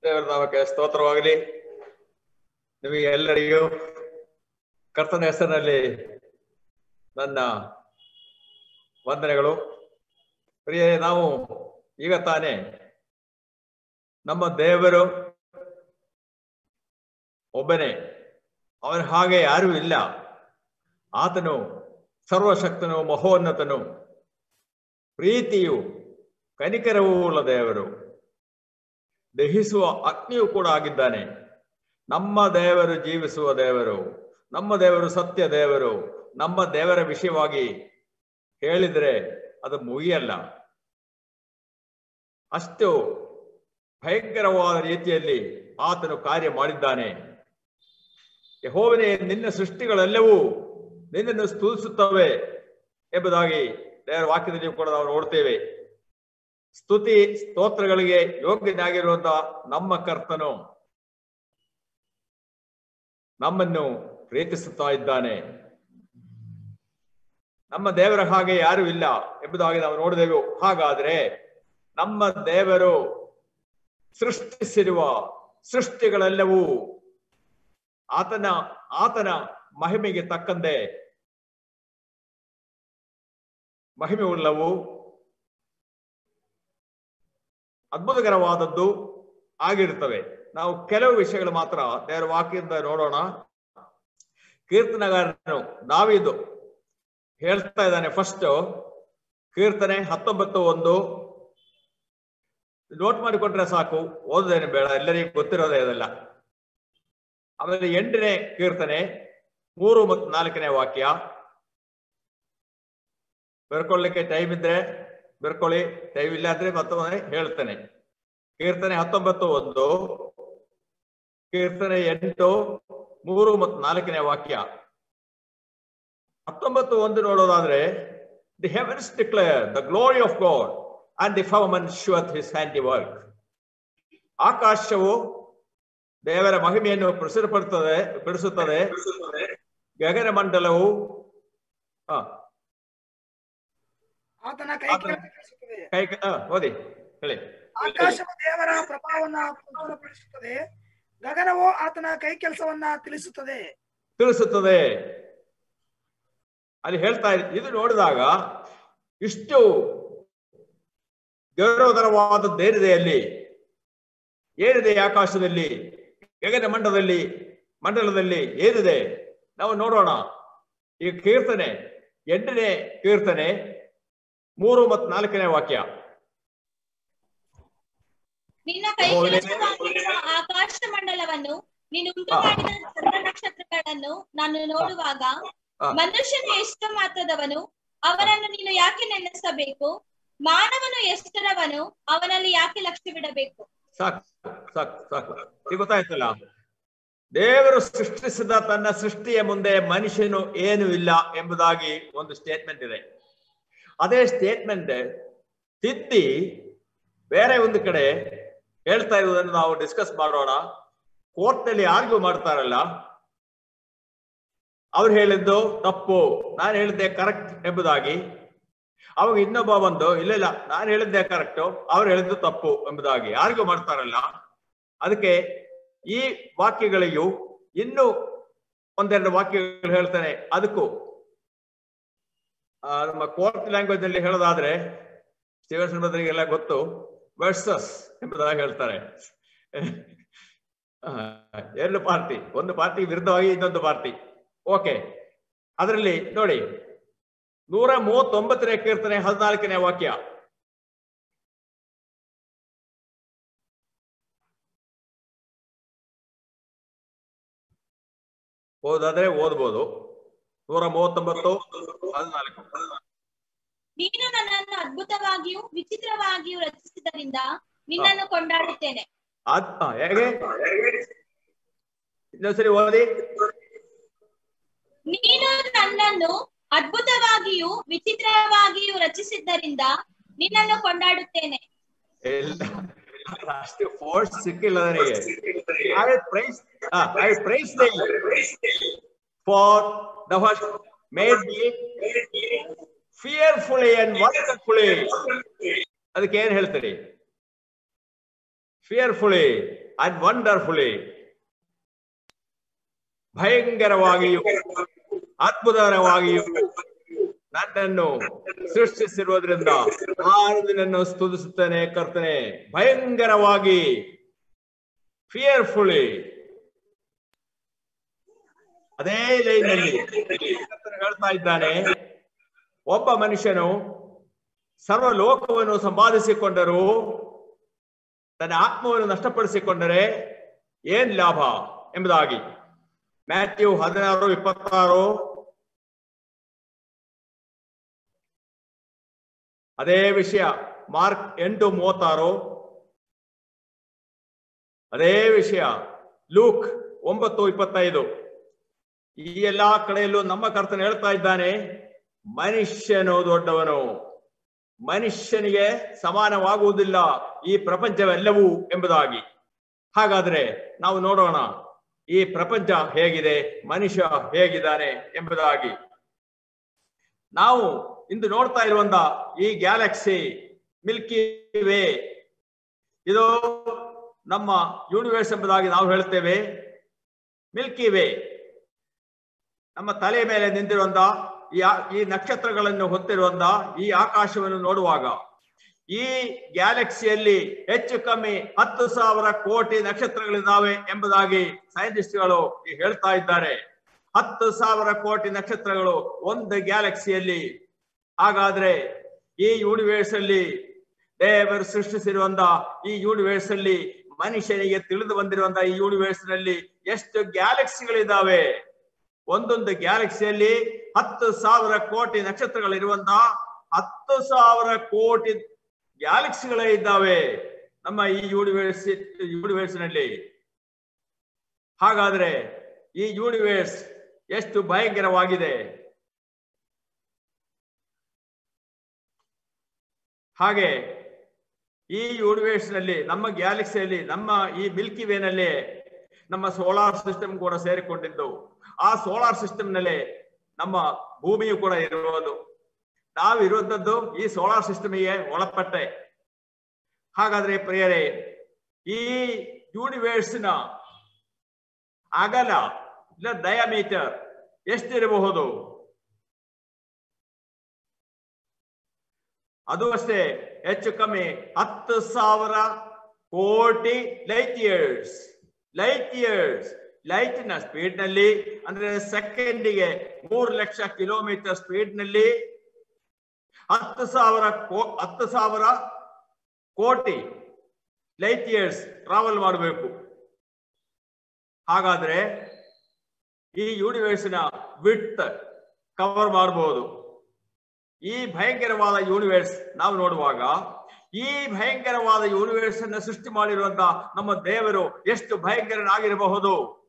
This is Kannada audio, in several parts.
ದೇವರ ನಾಮಕ್ಕೆ ಸ್ತೋತ್ರವಾಗಲಿ ನಿಮಗೆ ಎಲ್ಲರಿಗೂ ಕರ್ತನ ಹೆಸರಿನಲ್ಲಿ ನನ್ನ ವಂದನೆಗಳು ಪ್ರಿಯರೇ ನಾವು ಈಗ ತಾನೇ ನಮ್ಮ ದೇವರು ಒಬ್ಬನೇ ಅವನ ಹಾಗೆ ಯಾರೂ ಇಲ್ಲ ಆತನು ಸರ್ವಶಕ್ತನು ಮಹೋನ್ನತನು ಪ್ರೀತಿಯು ಕನಿಕರವೂ ಉಳ್ಳ ದೇವರು ದಹಿಸುವ ಅಗ್ನಿಯೂ ಕೂಡ ಆಗಿದ್ದಾನೆ ನಮ್ಮ ದೇವರು ಜೀವಿಸುವ ದೇವರು ನಮ್ಮ ದೇವರು ಸತ್ಯ ದೇವರು ನಮ್ಮ ದೇವರ ವಿಷಯವಾಗಿ ಹೇಳಿದ್ರೆ ಅದು ಮುಗಿಯಲ್ಲ ಅಷ್ಟು ಭಯಂಕರವಾದ ರೀತಿಯಲ್ಲಿ ಆತನು ಕಾರ್ಯ ಮಾಡಿದ್ದಾನೆ ಯಹೋವನೇ ನಿನ್ನ ಸೃಷ್ಟಿಗಳೆಲ್ಲವೂ ನಿನ್ನನ್ನು ಸ್ತುತಿಸುತ್ತವೆ ಎಂಬುದಾಗಿ ದೇವರ ವಾಕ್ಯದಲ್ಲಿ ಕೂಡ ನಾವು ನೋಡ್ತೇವೆ ಸ್ತುತಿ ಸ್ತೋತ್ರಗಳಿಗೆ ಯೋಗ್ಯನಾಗಿರುವಂತಹ ನಮ್ಮ ಕರ್ತನು ನಮ್ಮನ್ನು ಪ್ರೀತಿಸುತ್ತಾ ಇದ್ದಾನೆ ನಮ್ಮ ದೇವರ ಹಾಗೆ ಯಾರು ಇಲ್ಲ ಎಂಬುದಾಗಿ ನಾವು ನೋಡಿದೆವು ಹಾಗಾದ್ರೆ ನಮ್ಮ ದೇವರು ಸೃಷ್ಟಿಸಿರುವ ಸೃಷ್ಟಿಗಳೆಲ್ಲವೂ ಆತನ ಆತನ ಮಹಿಮೆಗೆ ತಕ್ಕಂತೆ ಮಹಿಮೆ ಉಳ್ಳವು ಅದ್ಭುತಕರವಾದದ್ದು ಆಗಿರ್ತವೆ ನಾವು ಕೆಲವು ವಿಷಯಗಳು ಮಾತ್ರ ದೇವರ ವಾಕ್ಯದಿಂದ ನೋಡೋಣ ಕೀರ್ತನಗಾರನು ನಾವಿದು ಹೇಳ್ತಾ ಇದ್ದಾನೆ ಫಸ್ಟ್ ಕೀರ್ತನೆ ಹತ್ತೊಂಬತ್ತು ಒಂದು ನೋಟ್ ಮಾಡಿಕೊಂಡ್ರೆ ಸಾಕು ಓದೋದೇನು ಬೇಡ ಎಲ್ಲರಿಗೂ ಗೊತ್ತಿರೋದೇ ಅದೆಲ್ಲ ಆಮೇಲೆ ಎಂಟನೇ ಕೀರ್ತನೆ ಮೂರು ಮತ್ತು ನಾಲ್ಕನೇ ವಾಕ್ಯ ಬರ್ಕೊಳ್ಳಿಕ್ಕೆ ಟೈಮ್ ಇದ್ರೆ ಬರ್ಕೊಳ್ಳಿ ಟೈಮ್ ಇಲ್ಲ ಅಂದ್ರೆ ಮತ್ತೊಮ್ಮೆ ಹೇಳ್ತೇನೆ ಕೀರ್ತನೆ ಹತ್ತೊಂಬತ್ತು ಒಂದು ಕೀರ್ತನೆ ಎಂಟು ಮೂರು ಮತ್ತು ನಾಲ್ಕನೇ ವಾಕ್ಯ ಹತ್ತೊಂಬತ್ತು ಒಂದು ನೋಡೋದಾದ್ರೆ the heavens declare the glory of God and the firmament showeth his handiwork ಆಕಾಶವು ದೇವರ ಮಹಿಮೆಯನ್ನು ಪ್ರಸುರಪಡುತ್ತದೆ ಬಿಡಿಸುತ್ತದೆ ಗಗನ ಮಂಡಲವು ಹ ಆತನ ಕೈ ಆತನ- ಕೆಳಗೆ ಕೈ ಹ, ಓದಿ ಹೇಳಿ ಆಕಾಶವು ದೇವರ ಪ್ರಭಾವವನ್ನ ಪ್ರಚುರಪಡಿಸುತ್ತದೆ ಗಗನವು ಆತನ ಕೈ ಕೆಲಸವನ್ನ ತಿಳಿಸುತ್ತದೆ ತಿಳಿಸುತ್ತದೆ ಅಲ್ಲಿ ಹೇಳ್ತಾ ಇದ್- ಇದು ನೋಡಿದಾಗ ಇಷ್ಟು ಗೌರವಧರವಾದದ್ದೇನಿದೆ ಅಲ್ಲಿ ಏನಿದೆ ಈ ಆಕಾಶದಲ್ಲಿ ಗಗನ ಮಂಡಲದಲ್ಲಿ ಮಂಡಲದಲ್ಲಿ ಏನಿದೆ ನಾವು ನೋಡೋಣ ಈ ಕೀರ್ತನೆ ಎಂಟನೇ ಕೀರ್ತನೆ ಮೂರು ಮತ್ತು ನಾಲ್ಕನೇ ವಾಕ್ಯ ನಿನ್ನ ಕೈ ಹೌದೇ? ಕೆಲಸವಾಗಿರುವ ಆಕಾಶ ಮಂಡಲವನ್ನು ನೀನು ಉಂಟು ಹಾ. ಮಾಡಿದ ಚಂದ್ರ ನಕ್ಷತ್ರಗಳನ್ನು ನಾನು ನೋಡುವಾಗ ಹಾ. ಮನುಷ್ಯನು ಎಷ್ಟು ಮಾತ್ರದವನು ಅವನನ್ನು ನೀನು ಯಾಕೆ ನೆನೆಸಬೇಕು ಮಾನವನು ಎಷ್ಟರವನು ಅವನಲ್ಲಿ ಯಾಕೆ ಲಕ್ಷ್ಯ ಬಿಡಬೇಕು ಸಾಕು ಸಾಕು ಸಾಕು ಈಗ ಗೊತ್ತಾಯ್ತಲ್ಲ ದೇವರು ಸೃಷ್ಟಿಸಿದ ತನ್ನ ಸೃಷ್ಟಿಯ ಮುಂದೆ ಮನುಷ್ಯನು ಏನು ಇಲ್ಲ ಎಂಬುದಾಗಿ ಒಂದು ಸ್ಟೇಟ್ಮೆಂಟ್ ಇದೆ ಅದೇ ಸ್ಟೇಟ್ಮೆಂಟ್ ತಿದ್ದಿ ಬೇರೆ ಒಂದು ಕಡೆ ಹೇಳ್ತಾ ಇರುವುದನ್ನು ನಾವು ಡಿಸ್ಕಸ್ ಮಾಡೋಣ ಕೋರ್ಟ್ ನಲ್ಲಿ ಆರ್ಗ್ಯೂ ಮಾಡ್ತಾರಲ್ಲ ಅವ್ರು ಹೇಳಿದ್ದು ತಪ್ಪು ನಾನು ಹೇಳಿದ್ದೆ ಕರೆಕ್ಟ್ ಎಂಬುದಾಗಿ ಅವಾಗ ಇನ್ನೊಬ್ಬ ಬಂದು ಇಲ್ಲ ಇಲ್ಲ ನಾನು ಹೇಳಿದ್ದೆ ಕರೆಕ್ಟ್ ಅವ್ರು ಹೇಳಿದ್ದು ತಪ್ಪು ಎಂಬುದಾಗಿ ಆರ್ಗ್ಯೂ ಮಾಡ್ತಾರಲ್ಲ ಅದಕ್ಕೆ ಈ ವಾಕ್ಯಗಳಿಗೂ ಇನ್ನು ಒಂದೆರಡು ವಾಕ್ಯಗಳು ಹೇಳ್ತಾನೆ ಅದಕ್ಕೂ ಆ, ನಮ್ಮ ಕೋರ್ಟ್ ಲ್ಯಾಂಗ್ವೇಜ್ ಅಲ್ಲಿ ಹೇಳೋದಾದ್ರೆ ಸ್ಟೀವನ್ಸನ್ ಬದಲಿಗೆಲ್ಲ ಗೊತ್ತು ವರ್ಸಸ್ ಎಂಬುದಾಗಿ ಹೇಳ್ತಾರೆ ಆ, ಎರಡು ಪಾರ್ಟಿ ಒಂದು ಪಾರ್ಟಿ ವಿರುದ್ಧವಾಗಿ ಇನ್ನೊಂದು ಪಾರ್ಟಿ ಓಕೆ ಅದರಲ್ಲಿ ನೋಡಿ ನೂರ ಮೂವತ್ತೊಂಬತ್ತನೇ ಕೀರ್ತನೆ ಹದಿನಾಲ್ಕನೇ ವಾಕ್ಯ ಓದಾದ್ರೆ ಓದ್ಬೋದು ನೂರ ಮೂವತ್ತೊಂಬತ್ತು ಹದಿನಾಲ್ಕು ನೀನು ನನ್ನನ್ನು ಅದ್ಭುತವಾಗಿಯೂ ವಿಚಿತ್ರವಾಗಿಯೂ ರಚಿಸಿದ್ದರಿಂದ ನಿನ್ನನ್ನು ಕೊಂಡಾಡುತ್ತೇನೆ ಅದ್ ಆ, ಹೇಗೆ ಇನ್ನೊಂದ್ಸರಿ ಓದಿ ನೀನು ನನ್ನನ್ನು ಅದ್ಭುತವಾಗಿಯೂ ವಿಚಿತ್ರವಾಗಿಯೂ ರಚಿಸಿದ್ದರಿಂದ ನಿನ್ನನ್ನು ಕೊಂಡಾಡುತ್ತೇನೆ ಇಲ್ಲ ಅಷ್ಟು ಫೋರ್ಸ್ ಸಿಕ್ಕಿಲ್ಲ ನನಗೆ I praise I praise for the first made me fearfully and wonderfully ಅದಕ್ಕೆ ಏನ್ ಹೇಳ್ತೀರಿ ಫಿಯರ್ಫುಲಿ ಅಂಡ್ ವಂಡರ್ಫುಲಿ ಭಯಂಕರವಾಗಿಯೂ ಅದ್ಭುತವಾಗಿಯೂ ನನ್ನನ್ನು ಸೃಷ್ಟಿಸಿರುವುದರಿಂದ ನಾನು ನಿನ್ನನ್ನು ಸ್ತುತಿಸುತ್ತೇನೆ ಕರ್ತನೆ ಭಯಂಕರವಾಗಿ ಫಿಯರ್ಫುಲಿ ಅದೇ ಲೈನಲ್ಲಿ ಕರ್ತನು ಹೇಳ್ತಾ ಇದ್ದಾನೆ ಒಬ್ಬ ಮನುಷ್ಯನು ಸರ್ವ ಲೋಕವನ್ನು ಸಂಪಾದಿಸಿಕೊಂಡರೂ ತನ್ನ ಆತ್ಮವನ್ನು ನಷ್ಟಪಡಿಸಿಕೊಂಡರೆ ಏನ್ ಲಾಭ ಎಂಬುದಾಗಿ ಮ್ಯಾಥ್ಯೂ ಹದಿನಾರು ಇಪ್ಪತ್ತಾರು ಅದೇ ವಿಷಯ ಮಾರ್ಕ್ ಎಂಟು ಮೂವತ್ತಾರು ಅದೇ ವಿಷಯ ಲೂಕ್ ಒಂಬತ್ತು ಇಪ್ಪತ್ತೈದು ಈ ಎಲ್ಲಾ ಕಡೆಯಲ್ಲೂ ನಮ್ಮ ಕರ್ತನ ಹೇಳ್ತಾ ಇದ್ದಾನೆ ಮನುಷ್ಯನು ದೊಡ್ಡವನು ಮನುಷ್ಯನಿಗೆ ಸಮಾನವಾಗುವುದಿಲ್ಲ ಈ ಪ್ರಪಂಚವೆಲ್ಲವೂ ಎಂಬುದಾಗಿ ಹಾಗಾದ್ರೆ ನಾವು ನೋಡೋಣ ಈ ಪ್ರಪಂಚ ಹೇಗಿದೆ ಮನುಷ್ಯ ಹೇಗಿದ್ದಾನೆ ಎಂಬುದಾಗಿ ನಾವು ಇಂದು ನೋಡ್ತಾ ಇರುವಂತ ಈ ಗ್ಯಾಲಕ್ಸಿ ಮಿಲ್ಕಿ ವೇ ಇದು ನಮ್ಮ ಯೂನಿವರ್ಸ್ ಎಂಬುದಾಗಿ ನಾವು ಹೇಳ್ತೇವೆ ಮಿಲ್ಕಿ ವೇ ನಮ್ಮ ತಲೆ ಮೇಲೆ ನಿಂತಿರುವಂತ ಈ ಆ- ಈ ನಕ್ಷತ್ರಗಳನ್ನು ಹೊತ್ತಿರುವಂತ ಈ ಆಕಾಶವನ್ನು ನೋಡುವಾಗ ಈ ಗ್ಯಾಲಕ್ಸಿಯಲ್ಲಿ ಹೆಚ್ಚು ಕಮ್ಮಿ ಹತ್ತು ಸಾವಿರ ಕೋಟಿ ನಕ್ಷತ್ರಗಳಿದ್ದಾವೆ ಎಂಬುದಾಗಿ ಸೈಂಟಿಸ್ಟ್ಗಳು ಈ ಹೇಳ್ತಾ ಇದ್ದಾರೆ ಹತ್ತು ಸಾವಿರ ಕೋಟಿ ನಕ್ಷತ್ರಗಳು ಒಂದು ಗ್ಯಾಲಕ್ಸಿಯಲ್ಲಿ ಹಾಗಾದ್ರೆ ಈ ಯೂನಿವರ್ಸ್ ಅಲ್ಲಿ ದೇವರು ಸೃಷ್ಟಿಸಿರುವಂತ ಈ ಯೂನಿವರ್ಸ್ ಅಲ್ಲಿ ಮನುಷ್ಯನಿಗೆ ತಿಳಿದು ಬಂದಿರುವಂತ ಈ ಯೂನಿವರ್ಸ್ ನಲ್ಲಿ ಎಷ್ಟು ಗ್ಯಾಲಕ್ಸಿಗಳಿದ್ದಾವೆ ಒಂದೊಂದು ಗ್ಯಾಲಕ್ಸಿಯಲ್ಲಿ ಹತ್ತು ಸಾವಿರ ಕೋಟಿ ನಕ್ಷತ್ರಗಳಿರುವಂತ ಹತ್ತು ಸಾವಿರ ಕೋಟಿ ಗ್ಯಾಲಕ್ಸಿಗಳೇ ಇದ್ದಾವೆ ನಮ್ಮ ಈ ಯೂನಿವರ್ಸ್ ಯೂನಿವರ್ಸ್ ನಲ್ಲಿ ಹಾಗಾದ್ರೆ ಈ ಯೂನಿವರ್ಸ್ ಎಷ್ಟು ಭಯಂಕರವಾಗಿದೆ ಹಾಗೆ ಈ ಯೂನಿವರ್ಸ್ ನಲ್ಲಿ ನಮ್ಮ ಗ್ಯಾಲಕ್ಸಿಯಲ್ಲಿ ನಮ್ಮ ಈ ಮಿಲ್ಕಿ ವೇನಲ್ಲಿ ನಮ್ಮ ಸೋಲಾರ್ ಸಿಸ್ಟಮ್ ಕೂಡ ಸೇರಿಕೊಂಡಿದ್ದು ಆ ಸೋಲಾರ್ ಸಿಸ್ಟಮ್ ನಲ್ಲಿ ನಮ್ಮ ಭೂಮಿಯು ಕೂಡ ಇರುವುದು ನಾವಿರುವಂತದ್ದು ಈ ಸೋಲಾರ್ ಸಿಸ್ಟಮಿಗೆ ಒಳಪಟ್ಟೆ ಹಾಗಾದ್ರೆ ಪ್ರಿಯರೇ ಈ ಯೂನಿವರ್ಸ್ನ ಅಗಲ ಇಲ್ಲ ಡಯಾಮೀಟರ್ ಎಷ್ಟಿರಬಹುದು ಅದು ಅಷ್ಟೇ ಹೆಚ್ಚು ಕಮ್ಮಿ ಹತ್ತು ಸಾವಿರ ಕೋಟಿ ಲೈಟ್ ಇಯರ್ಸ್ ಲೈಟ್ ಇಯರ್ಸ್ ಲೈಟಿನ ಸ್ಪೀಡ್ ನಲ್ಲಿ ಅಂದ್ರೆ ಸೆಕೆಂಡಿಗೆ ಮೂರು ಲಕ್ಷ ಕಿಲೋಮೀಟರ್ ಸ್ಪೀಡ್ ನಲ್ಲಿ ಹತ್ತು ಸಾವಿರ ಕೋ ಹತ್ತು ಸಾವಿರ ಕೋಟಿ ಲೈಟ್ ಇಯರ್ಸ್ ಟ್ರಾವೆಲ್ ಮಾಡಬೇಕು ಹಾಗಾದ್ರೆ ಈ ಯೂನಿವರ್ಸಿನ ವಿಡ್ತ್ ಕವರ್ ಮಾಡಬಹುದು ಈ ಭಯಂಕರವಾದ ಯೂನಿವರ್ಸ್ ನಾವು ನೋಡುವಾಗ ಈ ಭಯಂಕರವಾದ ಯೂನಿವರ್ಸ್ ಅನ್ನ ಸೃಷ್ಟಿ ಮಾಡಿರುವಂತ ನಮ್ಮ ದೇವರು ಎಷ್ಟು ಭಯಂಕರನಾಗಿರಬಹುದು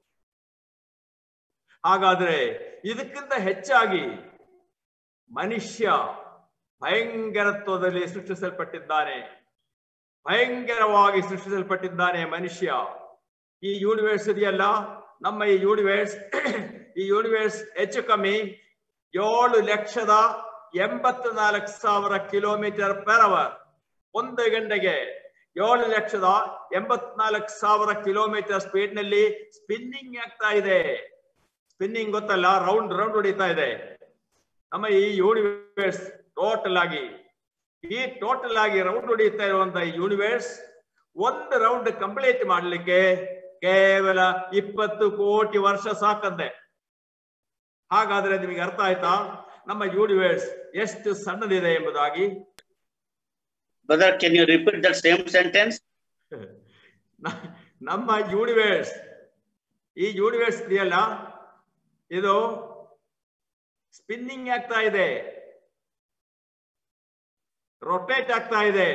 ಹಾಗಾದ್ರೆ ಇದಕ್ಕಿಂತ ಹೆಚ್ಚಾಗಿ ಮನುಷ್ಯ ಭಯಂಕರತ್ವದಲ್ಲಿ ಸೃಷ್ಟಿಸಲ್ಪಟ್ಟಿದ್ದಾನೆ ಭಯಂಕರವಾಗಿ ಸೃಷ್ಟಿಸಲ್ಪಟ್ಟಿದ್ದಾನೆ ಮನುಷ್ಯ ಈ ಯೂನಿವರ್ಸ್ ಇದೆಯಲ್ಲ ನಮ್ಮ ಈ ಯೂನಿವರ್ಸ್ ಈ ಯೂನಿವರ್ಸ್ ಹೆಚ್ಚು ಕಮ್ಮಿ ಏಳು ಲಕ್ಷದ ಎಂಬತ್ತು ನಾಲ್ಕು ಸಾವಿರ ಕಿಲೋಮೀಟರ್ ಪರ್ ಅವರ್ ಒಂದು ಗಂಟೆಗೆ ಏಳು ಲಕ್ಷದ ಎಂಬತ್ನಾಲ್ಕು ಸಾವಿರ ಕಿಲೋಮೀಟರ್ ಸ್ಪೀಡ್ ನಲ್ಲಿ ಸ್ಪಿನ್ನಿಂಗ್ ಆಗ್ತಾ ಇದೆ ಸ್ಪಿನ್ನಿಂಗ್ ಗೊತ್ತಲ್ಲ ರೌಂಡ್ ರೌಂಡ್ ಹೊಡಿತಾ ಇದೆ ನಮ್ಮ ಈ ಯೂನಿವರ್ಸ್ ಟೋಟಲ್ ಆಗಿ ಈ ಟೋಟಲ್ ಆಗಿ ರೌಂಡ್ ಹೊಡಿತಾ ಇರುವಂತ ಈ ಯೂನಿವರ್ಸ್ ಒಂದು ರೌಂಡ್ ಕಂಪ್ಲೀಟ್ ಮಾಡ್ಲಿಕ್ಕೆ ಕೇವಲ ಇಪ್ಪತ್ತು ಕೋಟಿ ವರ್ಷ ಸಾಕಂತೆ ಹಾಗಾದ್ರೆ ನಿಮಗೆ ಅರ್ಥ ಆಯ್ತಾ ನಮ್ಮ ಯೂನಿವರ್ಸ್ ಎಷ್ಟು ಸಣ್ಣದಿದೆ ಎಂಬುದಾಗಿ Brother, can you repeat that same sentence? ನ- ನಮ್ಮ ಯೂನಿವರ್ಸ್ ಈ ಯೂನಿವರ್ಸ್ ಇದೆಯಲ್ಲ ಇದು ಸ್ಪಿನ್ನಿಂಗ್ ಆಗ್ತಾ ಇದೆ ರೊಟೇಟ್ ಆಗ್ತಾ ಇದೆ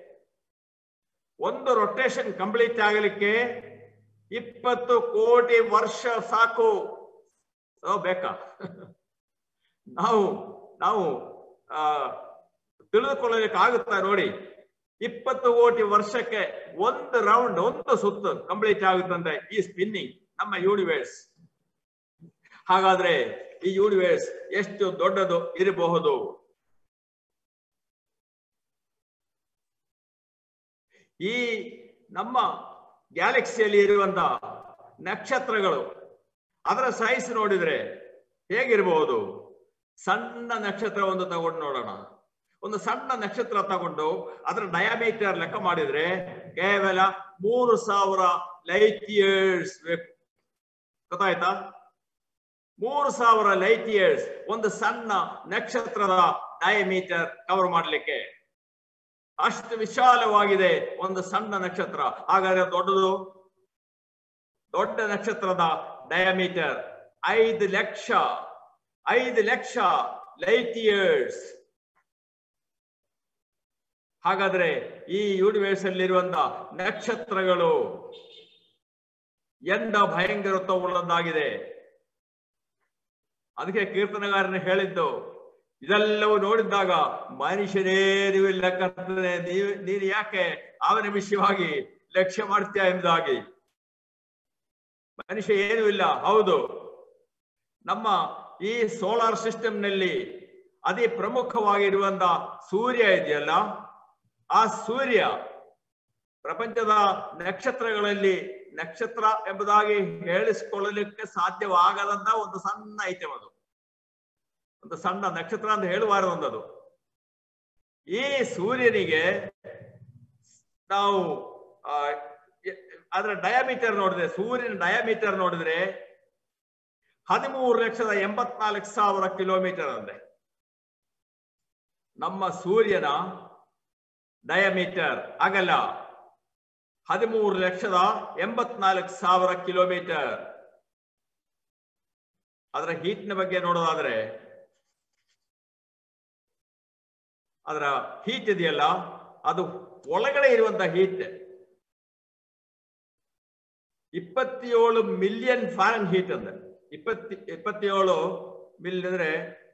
ಒಂದು ರೊಟೇಷನ್ ಕಂಪ್ಲೀಟ್ ಆಗಲಿಕ್ಕೆ ಇಪ್ಪತ್ತು ಕೋಟಿ ವರ್ಷ ಸಾಕು ಓ, ಬೇಕಾ ನಾವು ನಾವು ಆ ತಿಳಿದುಕೊಳ್ಳಲಿಕ್ಕೆ ಆಗುತ್ತಾ ನೋಡಿ ಇಪ್ಪತ್ತು ಕೋಟಿ ವರ್ಷಕ್ಕೆ ಒಂದು ರೌಂಡ್ ಒಂದು ಸುತ್ತು ಕಂಪ್ಲೀಟ್ ಆಗುತ್ತಂತೆ ಈ ಸ್ಪಿನ್ನಿಂಗ್ ನಮ್ಮ ಯೂನಿವರ್ಸ್ ಹಾಗಾದ್ರೆ ಈ ಯೂನಿವರ್ಸ್ ಎಷ್ಟು ದೊಡ್ಡದು ಇರಬಹುದು ಈ ನಮ್ಮ ಗ್ಯಾಲಕ್ಸಿಯಲ್ಲಿ ಇರುವಂತ ನಕ್ಷತ್ರಗಳು ಅದರ ಸೈಜ್ ನೋಡಿದ್ರೆ ಹೇಗಿರಬಹುದು ಸಣ್ಣ ನಕ್ಷತ್ರ ಒಂದು ತಗೊಂಡು ನೋಡೋಣ ಒಂದು ಸಣ್ಣ ನಕ್ಷತ್ರ ತಗೊಂಡು ಅದರ ಡಯಾಮೀಟರ್ ಲೆಕ್ಕ ಮಾಡಿದ್ರೆ ಕೇವಲ ಮೂರು ಸಾವಿರ ಲೈಟ್ ಇಯರ್ಸ್ ಬೇಕು ಗೊತ್ತಾಯ್ತಾ ಮೂರು ಸಾವಿರ ಲೈಟ್ ಇಯರ್ಸ್ ಒಂದು ಸಣ್ಣ ನಕ್ಷತ್ರದ ಡಯಾಮೀಟರ್ ಕವರ್ ಮಾಡಲಿಕ್ಕೆ ಅಷ್ಟು ವಿಶಾಲವಾಗಿದೆ ಒಂದು ಸಣ್ಣ ನಕ್ಷತ್ರ ಹಾಗಾದ್ರೆ ದೊಡ್ಡದು ದೊಡ್ಡ ನಕ್ಷತ್ರದ ಡಯಾಮೀಟರ್ ಐದು ಲಕ್ಷ ಐದು ಲಕ್ಷ ಲೈಟ್ ಇಯರ್ಸ್ ಹಾಗಾದ್ರೆ ಈ ಯೂನಿವರ್ಸ್ ಅಲ್ಲಿರುವಂತ ನಕ್ಷತ್ರಗಳು ಎಂದ ಭಯಂಕರತ್ವವುಳ್ಳದ್ದಾಗಿದೆ ಅದಕ್ಕೆ ಕೀರ್ತನಗಾರನ ಹೇಳಿದ್ದು ಇದೆಲ್ಲವೂ ನೋಡಿದಾಗ ಮನುಷ್ಯನೇ ನೀವು ಲೆಕ್ಕನೆ ನೀವು ನೀನು ಯಾಕೆ ಅವನ ವಿಷಯವಾಗಿ ಲಕ್ಷ್ಯ ಮಾಡ್ತೀಯ ಎಂಬುದಾಗಿ ಮನುಷ್ಯ ಏನೂ ಇಲ್ಲ ಹೌದು ನಮ್ಮ ಈ ಸೋಲಾರ್ ಸಿಸ್ಟಮ್ ನಲ್ಲಿ ಅತಿ ಪ್ರಮುಖವಾಗಿರುವಂತ ಸೂರ್ಯ ಇದೆಯಲ್ಲ ಆ ಸೂರ್ಯ ಪ್ರಪಂಚದ ನಕ್ಷತ್ರಗಳಲ್ಲಿ ನಕ್ಷತ್ರ ಎಂಬುದಾಗಿ ಹೇಳಿಸಿಕೊಳ್ಳಲಿಕ್ಕೆ ಸಾಧ್ಯವಾಗದಂತ ಒಂದು ಸಣ್ಣ ಐಟಮ್ ಅದು ಒಂದು ಸಣ್ಣ ನಕ್ಷತ್ರ ಅಂತ ಹೇಳಬಾರದು ಈ ಸೂರ್ಯನಿಗೆ ನಾವು ಆ, ಎ- ಅದರ ಡಯಾಮೀಟರ್ ನೋಡಿದ್ರೆ ಸೂರ್ಯನ ಡಯಾಮೀಟರ್ ನೋಡಿದ್ರೆ ಹದಿಮೂರು ಲಕ್ಷದ ಎಂಬತ್ನಾಲ್ಕು ಸಾವಿರ ಕಿಲೋಮೀಟರ್ ಅಂದೆ ನಮ್ಮ ಸೂರ್ಯನ ಡಯಾಮೀಟರ್ ಅಗಲ ಹದಿಮೂರು ಲಕ್ಷದ ಎಂಬತ್ನಾಲ್ಕು ಸಾವಿರ ಕಿಲೋಮೀಟರ್ ಅದರ ಹೀಟ್ನ ಬಗ್ಗೆ ನೋಡೋದಾದ್ರೆ ಅದರ ಹೀಟ್ ಇದೆಯಲ್ಲ ಅದು ಒಳಗಡೆ ಇರುವಂತ ಹೀಟ್ ಇಪ್ಪತ್ತೇಳು ಮಿಲಿಯನ್ ಫ್ಯಾರನ್ ಹೀಟ್ ಅಂದ್ರೆ ಇಪ್ಪತ್ತಿ ಇಪ್ಪತ್ತೇಳು ಮಿಲ್ ಅಂದ್ರೆ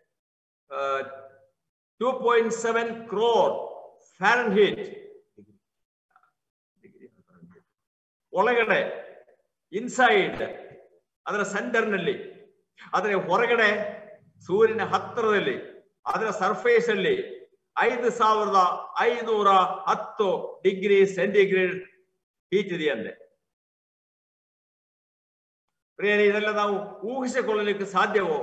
two point seven crore Fahrenheit ಒಳಗಡೆ ಇನ್ಸೈಡ್ ಅದರ ಸೆಂಟರ್ನಲ್ಲಿ ಅದರ ಹೊರಗಡೆ ಸೂರ್ಯನ ಹತ್ತಿರದಲ್ಲಿ ಅದರ ಸರ್ಫೇಸ್ ಅಲ್ಲಿ ಐದು ಸಾವಿರದ ಐನೂರ ಹತ್ತು ಡಿಗ್ರಿ ಸೆಂಟಿಗ್ರೇಡ್ ಹೀಟ್ ಇದೆಯಂತೆ ಪ್ರಿಯರೇ ಇದೆಲ್ಲ ನಾವು ಊಹಿಸಿಕೊಳ್ಳಲಿಕ್ಕೆ ಸಾಧ್ಯವೋ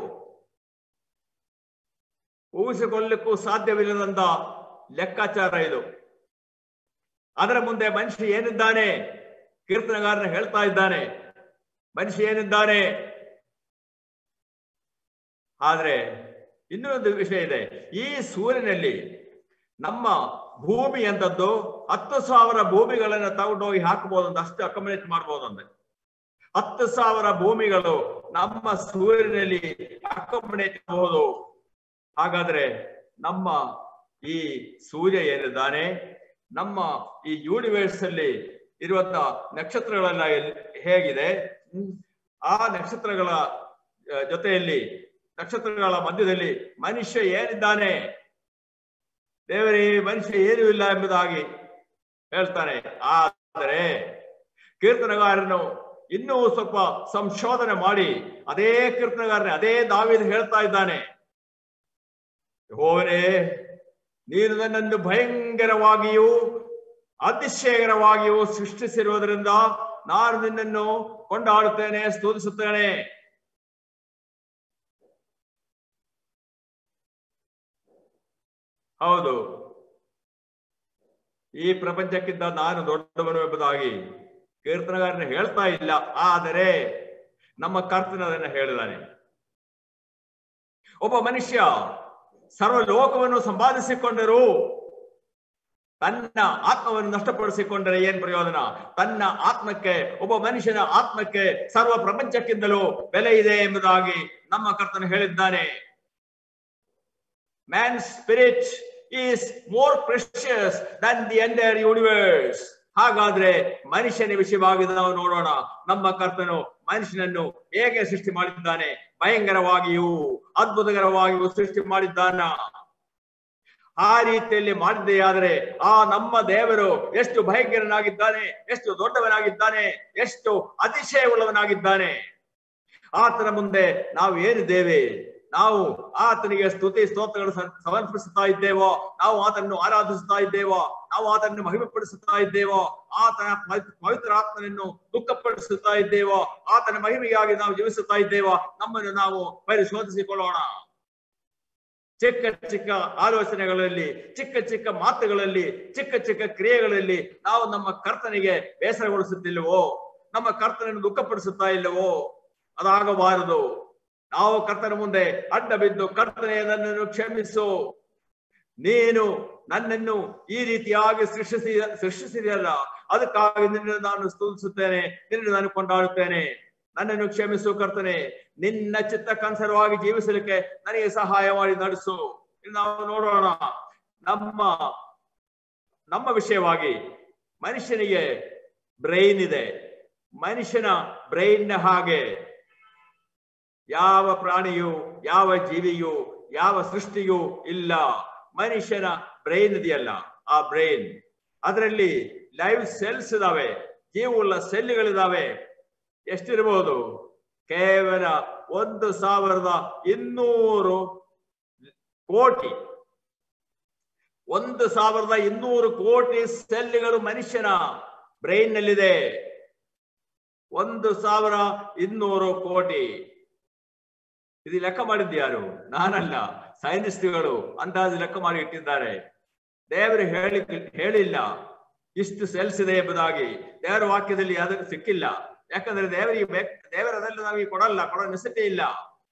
ಊಹಿಸಿಕೊಳ್ಳಲಿಕ್ಕೂ ಸಾಧ್ಯವಿಲ್ಲದಂತ ಲೆಕ್ಕಾಚಾರ ಇದು ಅದರ ಮುಂದೆ ಮನುಷ್ಯ ಏನಿದ್ದಾನೆ ಕೀರ್ತನಗಾರನ ಹೇಳ್ತಾ ಇದ್ದಾನೆ ಮನುಷ್ಯ ಏನಿದ್ದಾನೆ ಆದ್ರೆ ಇನ್ನೊಂದು ವಿಷಯ ಇದೆ ಈ ಸೂರ್ಯನಲ್ಲಿ ನಮ್ಮ ಭೂಮಿ ಅಂತದ್ದು ಹತ್ತು ಸಾವಿರ ಭೂಮಿಗಳನ್ನ ತಗೊಂಡೋಗಿ ಹಾಕಬಹುದು ಅಂತ ಅಷ್ಟು ಅಕಮಡೇಟ್ ಮಾಡಬಹುದು ಅಂದ್ರೆ ಹತ್ತು ಸಾವಿರ ಭೂಮಿಗಳು ನಮ್ಮ ಸೂರ್ಯನಲ್ಲಿ ಅಕಮಡೇಟ್ ಮಾಡಬಹುದು ಹಾಗಾದ್ರೆ ನಮ್ಮ ಈ ಸೂರ್ಯ ಏನಿದ್ದಾನೆ ನಮ್ಮ ಈ ಯೂನಿವರ್ಸ್ ಅಲ್ಲಿ ಇರುವಂತ ನಕ್ಷತ್ರಗಳೆಲ್ಲ ಎಲ್- ಹೇಗಿದೆ ಹ್ಮ್. ಆ ನಕ್ಷತ್ರಗಳ ಆ, ಜೊತೆಯಲ್ಲಿ ನಕ್ಷತ್ರಗಳ ಮಧ್ಯದಲ್ಲಿ ಮನುಷ್ಯ ಏನಿದ್ದಾನೆ ದೇವರೇ ಮನುಷ್ಯ ಏನೂ ಇಲ್ಲ ಎಂಬುದಾಗಿ ಹೇಳ್ತಾನೆ ಆದರೆ ಕೀರ್ತನಗಾರನು ಇನ್ನೂ ಸ್ವಲ್ಪ ಸಂಶೋಧನೆ ಮಾಡಿ ಅದೇ ಕೀರ್ತನಗಾರನೇ ಅದೇ ದಾವಿದ ಹೇಳ್ತಾ ಇದ್ದಾನೆ ಯೆಹೋವನೇ ನೀನು ನನ್ನನ್ನು ಭಯಂಕರವಾಗಿಯೂ ಅತಿಶಯಕರವಾಗಿಯೂ ಸೃಷ್ಟಿಸಿರುವುದರಿಂದ ನಾನು ನಿನ್ನನ್ನು ಕೊಂಡಾಡುತ್ತೇನೆ ಸ್ತುತಿಸುತ್ತೇನೆ ಹೌದು ಈ ಪ್ರಪಂಚಕ್ಕಿಂತ ನಾನು ದೊಡ್ಡವನು ಎಂಬುದಾಗಿ ಕೀರ್ತನಗಾರನ ಹೇಳ್ತಾ ಇಲ್ಲ ಆದರೆ ನಮ್ಮ ಕರ್ತನ ಅದನ್ನ ಹೇಳಿದಾನೆ ಒಬ್ಬ ಮನುಷ್ಯ ಸರ್ವ ಲೋಕವನ್ನು ಸಂಪಾದಿಸಿಕೊಂಡರೂ ತನ್ನ ಆತ್ಮವನ್ನು ನಷ್ಟಪಡಿಸಿಕೊಂಡರೆ ಏನ್ ಪ್ರಯೋಜನ ತನ್ನ ಆತ್ಮಕ್ಕೆ ಒಬ್ಬ ಮನುಷ್ಯನ ಆತ್ಮಕ್ಕೆ ಸರ್ವ ಪ್ರಪಂಚಕ್ಕಿಂತಲೂ ಬೆಲೆ ಇದೆ ಎಂಬುದಾಗಿ ನಮ್ಮ ಕರ್ತನು ಹೇಳಿದ್ದಾನೆ man spirit is more precious than the entire universe ಹಾಗಾದ್ರೆ ಮನುಷ್ಯನ ವಿಷಯವಾಗಿ ನಾವು ನೋಡೋಣ ನಮ್ಮ ಕರ್ತನು ಮನುಷ್ಯನನ್ನು ಹೇಗೆ ಸೃಷ್ಟಿ ಮಾಡಿದ್ದಾನೆ ಭಯಂಕರವಾಗಿಯೂ ಅದ್ಭುತಕರವಾಗಿಯೂ ಸೃಷ್ಟಿ ಮಾಡಿದ್ದಾನ ಆ ರೀತಿಯಲ್ಲಿ ಮಾಡಿದೆಯಾದರೆ ಆ ನಮ್ಮ ದೇವರು ಎಷ್ಟು ಭಯಂಕರನಾಗಿದ್ದಾನೆ ಎಷ್ಟು ದೊಡ್ಡವನಾಗಿದ್ದಾನೆ ಎಷ್ಟು ಅತಿಶಯವುಳ್ಳವನಾಗಿದ್ದಾನೆ ಆತನ ಮುಂದೆ ನಾವು ಏನಿದ್ದೇವೆ ನಾವು ಆತನಿಗೆ ಸ್ತುತಿ ಸ್ತೋತ್ರಗಳು ಸ- ಸಮರ್ಪಿಸುತ್ತಾ ಇದ್ದೇವೋ ನಾವು ಆತನನ್ನು ಆರಾಧಿಸುತ್ತಾ ಇದ್ದೇವೋ ನಾವು ಆತನನ್ನು ಮಹಿಮೆಪಡಿಸುತ್ತಾ ಇದ್ದೇವೋ ಆತನ ಪವಿ- ಪವಿತ್ರ ಆತ್ಮನನ್ನು ದುಃಖಪಡಿಸುತ್ತಾ ಇದ್ದೇವೋ ಆತನ ಮಹಿಮೆಗಾಗಿ ನಾವು ಜೀವಿಸುತ್ತಾ ಇದ್ದೇವೋ ನಮ್ಮನ್ನು ನಾವು ಪರಿಶೋಧಿಸಿಕೊಳ್ಳೋಣ ಚಿಕ್ಕ ಚಿಕ್ಕ ಆಲೋಚನೆಗಳಲ್ಲಿ ಚಿಕ್ಕ ಚಿಕ್ಕ ಮಾತುಗಳಲ್ಲಿ ಚಿಕ್ಕ ಚಿಕ್ಕ ಕ್ರಿಯೆಗಳಲ್ಲಿ ನಾವು ನಮ್ಮ ಕರ್ತನಿಗೆ ಬೇಸರಗೊಳಿಸುತ್ತಿಲ್ಲವೋ ನಮ್ಮ ಕರ್ತನನ್ನು ದುಃಖಪಡಿಸುತ್ತಾ ಇಲ್ಲವೋ ಅದಾಗಬಾರದು ನಾವು ಕರ್ತನ ಮುಂದೆ ಅಡ್ಡ ಬಿದ್ದು ಕರ್ತನೆ ನನ್ನನ್ನು ಕ್ಷಮಿಸು ನೀನು ನನ್ನನ್ನು ಈ ರೀತಿಯಾಗಿ ಸೃಷ್ಟಿಸಿ ಸೃಷ್ಟಿಸಿದೆಯಲ್ಲ ಅದಕ್ಕಾಗಿ ನಿನ್ನ ನಾನು ಸ್ತುತಿಸುತ್ತೇನೆ ನಿನ್ನ ನಾನು ಕೊಂಡಾಡುತ್ತೇನೆ ನನ್ನನ್ನು ಕ್ಷಮಿಸು ಕರ್ತನೆ ನಿನ್ನ ಚಿತ್ತಕ್ಕನುಸಾರವಾಗಿ ಜೀವಿಸಲಿಕ್ಕೆ ನನಗೆ ಸಹಾಯ ಮಾಡಿ ನಡೆಸು ಇನ್ನು ನಾವು ನೋಡೋಣ ನಮ್ಮ ನಮ್ಮ ವಿಷಯವಾಗಿ ಮನುಷ್ಯನಿಗೆ ಬ್ರೈನ್ ಇದೆ ಮನುಷ್ಯನ ಬ್ರೈನ್ ಹಾಗೆ ಯಾವ ಪ್ರಾಣಿಯು ಯಾವ ಜೀವಿಯು ಯಾವ ಸೃಷ್ಟಿಯೂ ಇಲ್ಲ ಮನುಷ್ಯನ ಬ್ರೈನ್ ಇದೆಯಲ್ಲ ಆ ಬ್ರೈನ್ ಅದರಲ್ಲಿ ಲೈವ್ ಸೆಲ್ಸ್ ಇದಾವೆ ಜೀವವುಳ್ಳ ಸೆಲ್ಗಳಿದಾವೆ ಎಷ್ಟಿರಬಹುದು ಕೇವಲ ಒಂದು ಸಾವಿರದ ಇನ್ನೂರು ಕೋಟಿ ಒಂದು ಸಾವಿರದ ಇನ್ನೂರು ಕೋಟಿ ಸೆಲ್ಗಳು ಮನುಷ್ಯನ ಬ್ರೈನ್ ನಲ್ಲಿದೆ ಒಂದು ಸಾವಿರ ಇನ್ನೂರು ಕೋಟಿ ಇದು ಲೆಕ್ಕ ಮಾಡಿದ್ದು ಯಾರು ನಾನಲ್ಲ ಸೈನಿಸ್ಟ್ಗಳು ಅಂದಾಜು ಲೆಕ್ಕ ಮಾಡಿ ಇಟ್ಟಿದ್ದಾರೆ ದೇವರು ಹೇಳಿ ಹೇಳಿಲ್ಲ ಇಷ್ಟು ಸೆಲ್ಸ್ ಇದೆ ಎಂಬುದಾಗಿ ದೇವರ ವಾಕ್ಯದಲ್ಲಿ ಅದಕ್ಕೆ ಸಿಕ್ಕಿಲ್ಲ ಯಾಕಂದ್ರೆ ದೇವರಿಗೆ ಬೇಕ್ ದೇವರದಲ್ಲಿ ನಮಗೆ ಕೊಡಲ್ಲ ಕೊಡೋ ನೆಸಿಟಿ ಇಲ್ಲ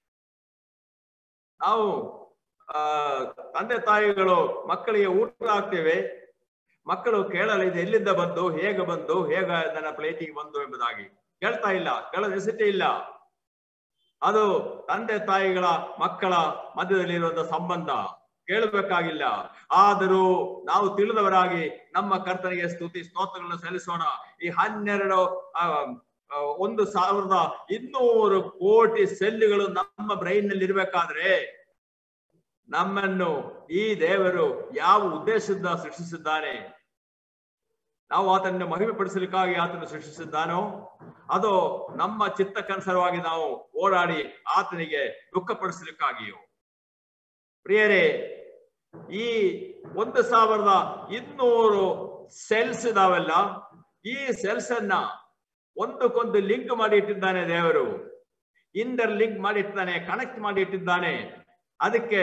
ನಾವು ಆ ತಂದೆ ತಾಯಿಗಳು ಮಕ್ಕಳಿಗೆ ಊಟ ಹಾಕ್ತೇವೆ ಮಕ್ಕಳು ಕೇಳಲ್ಲ ಇದು ಎಲ್ಲಿಂದ ಬಂದು ಹೇಗೆ ಬಂದು ಹೇಗ ನನ್ನ ಪ್ಲೇಟಿಗೆ ಬಂದು ಎಂಬುದಾಗಿ ಕೇಳ್ತಾ ಇಲ್ಲ ಕೇಳೋ ನೆಸಿಟಿ ಇಲ್ಲ ಅದು ತಂದೆ ತಾಯಿಗಳ ಮಕ್ಕಳ ಮಧ್ಯದಲ್ಲಿರುವಂತಹ ಸಂಬಂಧ ಕೇಳಬೇಕಾಗಿಲ್ಲ ಆದರೂ ನಾವು ತಿಳಿದವರಾಗಿ ನಮ್ಮ ಕರ್ತನಿಗೆ ಸ್ತುತಿ ಸ್ತೋತ್ರಗಳನ್ನು ಸಲ್ಲಿಸೋಣ ಈ ಹನ್ನೆರಡು ಆ, ಆ, ಒಂದು ಸಾವಿರದ ಇನ್ನೂರು ಕೋಟಿ ಸೆಲ್ಗಳು ನಮ್ಮ ಬ್ರೈನ್ ನಲ್ಲಿ ಇರ್ಬೇಕಾದ್ರೆ ನಮ್ಮನ್ನು ಈ ದೇವರು ಯಾವ ಉದ್ದೇಶದಿಂದ ಸೃಷ್ಟಿಸಿದ್ದಾನೆ ನಾವು ಆತನನ್ನು ಮಹಿಮೆ ಪಡಿಸಲಿಕ್ಕಾಗಿ ಆತನು ಸೃಷ್ಟಿಸಿದ್ದಾನೋ ಅದು ನಮ್ಮ ಚಿತ್ತಕ್ಕನುಸಾರವಾಗಿ ನಾವು ಓಡಾಡಿ ಆತನಿಗೆ ದುಃಖಪಡಿಸಲಿಕ್ಕಾಗಿಯೋ ಪ್ರಿಯರೇ ಈ ಒಂದು ಸಾವಿರದ ಇನ್ನೂರು ಸೆಲ್ಸ್ ಇದಾವಲ್ಲ ಈ ಸೆಲ್ಸ್ ಅನ್ನ ಒಂದಕ್ಕೊಂದು ಲಿಂಕ್ ಮಾಡಿ ಇಟ್ಟಿದ್ದಾನೆ ದೇವರು ಇಂದರ್ ಲಿಂಕ್ ಮಾಡಿ ಇಟ್ಟಿದ್ದಾನೆ ಕನೆಕ್ಟ್ ಮಾಡಿ ಇಟ್ಟಿದ್ದಾನೆ ಅದಕ್ಕೆ